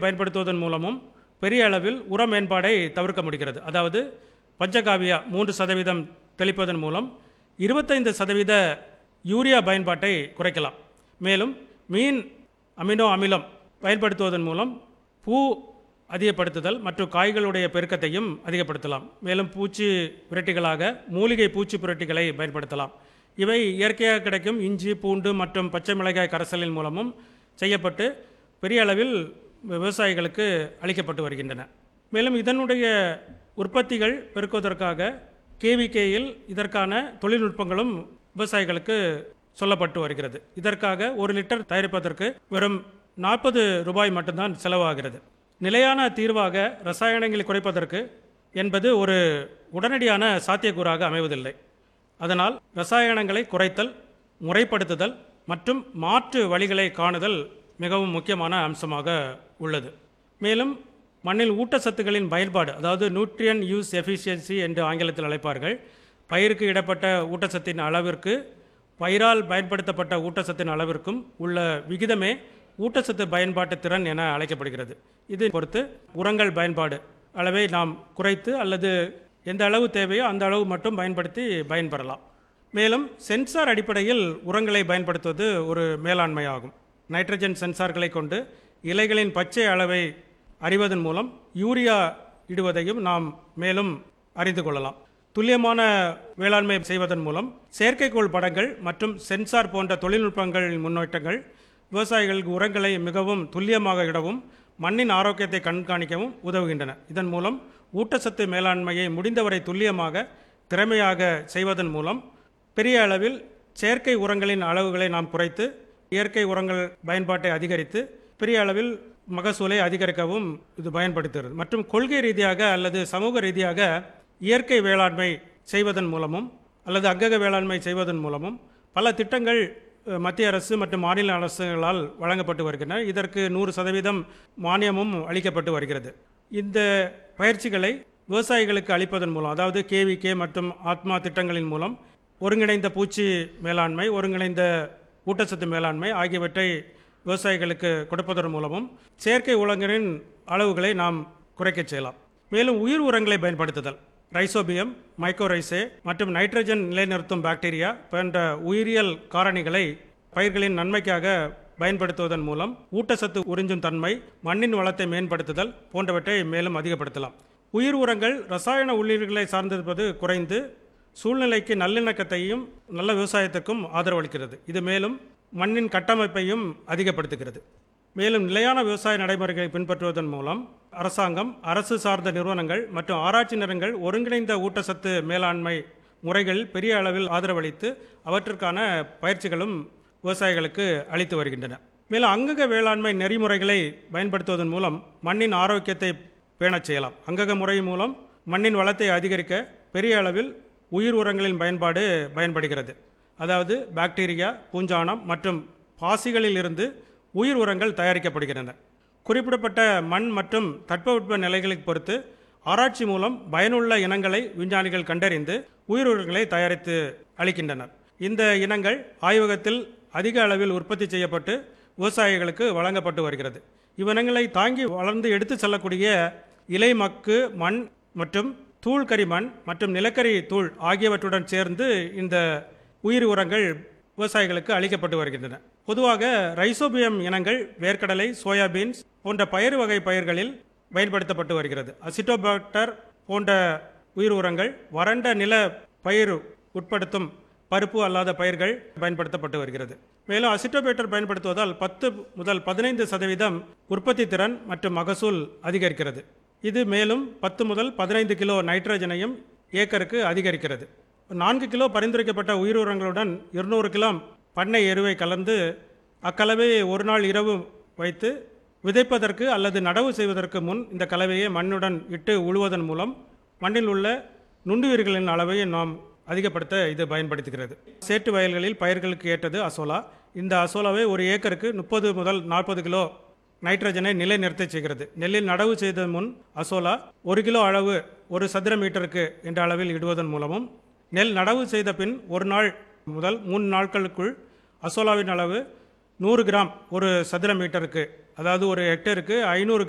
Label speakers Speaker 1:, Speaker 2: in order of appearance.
Speaker 1: பயன்படுத்துவதன் மூலமும் பெரிய அளவில் உர மேம்பாடை தவிர்க்க முடிகிறது அதாவது பஞ்சகாவியா மூன்று சதவீதம் தெளிப்பதன் மூலம் இருபத்தைந்து சதவீத யூரியா பயன்பாட்டை குறைக்கலாம் மேலும் மீன் அமினோ அமிலம் பயன்படுத்துவதன் மூலம் பூ அதிகப்படுத்துதல் மற்றும் காய்களுடைய பெருக்கத்தையும் அதிகப்படுத்தலாம் மேலும் பூச்சி புரட்டிகளாக மூலிகை பூச்சி புரட்டிகளை பயன்படுத்தலாம் இவை இயற்கையாக கிடைக்கும் இஞ்சி பூண்டு மற்றும் பச்சை மிளகாய் கரைசலின் மூலமும் செய்யப்பட்டு பெரிய அளவில் விவசாயிகளுக்கு அளிக்கப்பட்டு வருகின்றன மேலும் இதனுடைய உற்பத்திகள் பெருக்குவதற்காக கேவிகேயில் இதற்கான தொழில்நுட்பங்களும் விவசாயிகளுக்கு சொல்லப்பட்டு வருகிறது இதற்காக ஒரு லிட்டர் தயாரிப்பதற்கு வெறும் நாற்பது ரூபாய் மட்டும்தான் செலவாகிறது நிலையான தீர்வாக ரசாயனங்களை குறைப்பதற்கு என்பது ஒரு உடனடியான சாத்தியக்கூறாக அமைவதில்லை அதனால் ரசாயனங்களை குறைத்தல் முறைப்படுத்துதல் மற்றும் மாற்று வழிகளை காணுதல் மிகவும் முக்கியமான அம்சமாக உள்ளது மேலும் மண்ணில் ஊட்டச்சத்துக்களின் பயன்பாடு அதாவது நியூட்ரியன் யூஸ் எஃபிஷியன்சி என்று ஆங்கிலத்தில் அழைப்பார்கள் பயிருக்கு இடப்பட்ட ஊட்டச்சத்தின் அளவிற்கு பயிரால் பயன்படுத்தப்பட்ட ஊட்டச்சத்தின் அளவிற்கும் உள்ள விகிதமே ஊட்டச்சத்து பயன்பாட்டு திறன் என அழைக்கப்படுகிறது இது பொறுத்து உரங்கள் பயன்பாடு அளவை நாம் குறைத்து அல்லது எந்த அளவு தேவையோ அந்த அளவு மட்டும் பயன்படுத்தி பயன்பெறலாம் மேலும் சென்சார் அடிப்படையில் உரங்களை பயன்படுத்துவது ஒரு மேலாண்மையாகும் நைட்ரஜன் சென்சார்களை கொண்டு இலைகளின் பச்சை அளவை அறிவதன் மூலம் யூரியா இடுவதையும் நாம் மேலும் அறிந்து கொள்ளலாம் துல்லியமான வேளாண்மை செய்வதன் மூலம் செயற்கைக்கோள் படங்கள் மற்றும் சென்சார் போன்ற தொழில்நுட்பங்களின் முன்னேற்றங்கள் விவசாயிகளுக்கு உரங்களை மிகவும் துல்லியமாக இடவும் மண்ணின் ஆரோக்கியத்தை கண்காணிக்கவும் உதவுகின்றன இதன் மூலம் ஊட்டச்சத்து மேலாண்மையை முடிந்தவரை துல்லியமாக திறமையாக செய்வதன் மூலம் பெரிய அளவில் செயற்கை உரங்களின் அளவுகளை நாம் குறைத்து இயற்கை உரங்கள் பயன்பாட்டை அதிகரித்து பெரிய அளவில் மகசூலை அதிகரிக்கவும் இது பயன்படுத்துகிறது மற்றும் கொள்கை ரீதியாக அல்லது சமூக ரீதியாக இயற்கை வேளாண்மை செய்வதன் மூலமும் அல்லது அங்கக வேளாண்மை செய்வதன் மூலமும் பல திட்டங்கள் அஹ், மத்திய அரசு மற்றும் மாநில அரசுகளால் வழங்கப்பட்டு வருகின்றன இதற்கு நூறு சதவீதம் மானியமும் அளிக்கப்பட்டு வருகிறது இந்த பயிற்சிகளை விவசாயிகளுக்கு அளிப்பதன் மூலம் அதாவது கேவிகே மற்றும் ஆத்மா திட்டங்களின் மூலம் ஒருங்கிணைந்த பூச்சி மேலாண்மை ஒருங்கிணைந்த ஊட்டச்சத்து மேலாண்மை ஆகியவற்றை விவசாயிகளுக்கு கொடுப்பதன் மூலமும் செயற்கை உலங்களின் அளவுகளை நாம் குறைக்கச் செய்யலாம் மேலும் உயிர் உரங்களை பயன்படுத்துதல் ரைசோபியம் மைக்கோரைசே மற்றும் நைட்ரஜன் நிலைநிறுத்தும் பாக்டீரியா போன்ற உயிரியல் காரணிகளை பயிர்களின் நன்மைக்காக பயன்படுத்துவதன் மூலம் ஊட்டச்சத்து உறிஞ்சும் தன்மை மண்ணின் வளத்தை மேம்படுத்துதல் போன்றவற்றை மேலும் அதிகப்படுத்தலாம் உயிர் உரங்கள் ரசாயன உள்ளீடுகளை சார்ந்திருப்பது குறைந்து சூழ்நிலைக்கு நல்லிணக்கத்தையும் நல்ல விவசாயத்துக்கும் ஆதரவளிக்கிறது இது மேலும் மண்ணின் கட்டமைப்பையும் அதிகப்படுத்துகிறது மேலும் நிலையான விவசாய நடைமுறைகளை பின்பற்றுவதன் மூலம் அரசாங்கம் அரசு சார்ந்த நிறுவனங்கள் மற்றும் ஆராய்ச்சி நிறுவனங்கள் ஒருங்கிணைந்த ஊட்டச்சத்து மேலாண்மை முறைகளில் பெரிய அளவில் ஆதரவளித்து அவற்றிற்கான பயிற்சிகளும் விவசாயிகளுக்கு அளித்து வருகின்றன மேலும் அங்கக வேளாண்மை நெறிமுறைகளை பயன்படுத்துவதன் மூலம் மண்ணின் ஆரோக்கியத்தை பேணச் செய்யலாம் அங்கக முறை மூலம் மண்ணின் வளத்தை அதிகரிக்க பெரிய அளவில் உயிர் உரங்களின் பயன்பாடு பயன்படுகிறது அதாவது பாக்டீரியா பூஞ்சானம் மற்றும் பாசிகளில் இருந்து உயிர் உரங்கள் தயாரிக்கப்படுகின்றன குறிப்பிடப்பட்ட மண் மற்றும் தட்பவெட்ப நிலைகளை பொறுத்து ஆராய்ச்சி மூலம் பயனுள்ள இனங்களை விஞ்ஞானிகள் கண்டறிந்து உயிர் உரங்களை தயாரித்து அளிக்கின்றனர் இந்த இனங்கள் ஆய்வகத்தில் அதிக அளவில் உற்பத்தி செய்யப்பட்டு விவசாயிகளுக்கு வழங்கப்பட்டு வருகிறது இவ்வினங்களை தாங்கி வளர்ந்து எடுத்து செல்லக்கூடிய இலை மக்கு மண் மற்றும் தூள் கரிமண் மற்றும் நிலக்கரி தூள் ஆகியவற்றுடன் சேர்ந்து இந்த உயிர் உரங்கள் விவசாயிகளுக்கு அளிக்கப்பட்டு வருகின்றன பொதுவாக ரைசோபியம் இனங்கள் வேர்க்கடலை சோயாபீன்ஸ் போன்ற பயிர் வகை பயிர்களில் பயன்படுத்தப்பட்டு வருகிறது அசிட்டோபாக்டர் போன்ற உயிர் உரங்கள் வறண்ட நில பயிர் உட்படுத்தும் பருப்பு அல்லாத பயிர்கள் பயன்படுத்தப்பட்டு வருகிறது மேலும் அசிட்டோபேட்டர் பயன்படுத்துவதால் பத்து முதல் பதினைந்து சதவீதம் உற்பத்தி திறன் மற்றும் மகசூல் அதிகரிக்கிறது இது மேலும் பத்து முதல் பதினைந்து கிலோ நைட்ரஜனையும் ஏக்கருக்கு அதிகரிக்கிறது நான்கு கிலோ பரிந்துரைக்கப்பட்ட உயிர் உரங்களுடன் இருநூறு கிலோ பண்ணை எருவை கலந்து அக்கலவையை ஒரு நாள் இரவு வைத்து விதைப்பதற்கு அல்லது நடவு செய்வதற்கு முன் இந்த கலவையை மண்ணுடன் இட்டு உழுவதன் மூலம் மண்ணில் உள்ள நுண்ணுயிர்களின் அளவை நாம் அதிகப்படுத்த இது பயன்படுத்துகிறது சேட்டு வயல்களில் பயிர்களுக்கு ஏற்றது அசோலா இந்த அசோலாவை ஒரு ஏக்கருக்கு முப்பது முதல் நாற்பது கிலோ நைட்ரஜனை நிலைநிறுத்த செய்கிறது நெல்லில் நடவு செய்த முன் அசோலா ஒரு கிலோ அளவு ஒரு சதுர மீட்டருக்கு என்ற அளவில் இடுவதன் மூலமும் நெல் நடவு செய்த பின் ஒரு நாள் முதல் மூணு நாட்களுக்குள் அசோலாவின் அளவு நூறு கிராம் ஒரு சதுர மீட்டருக்கு அதாவது ஒரு ஹெக்டேருக்கு ஐநூறு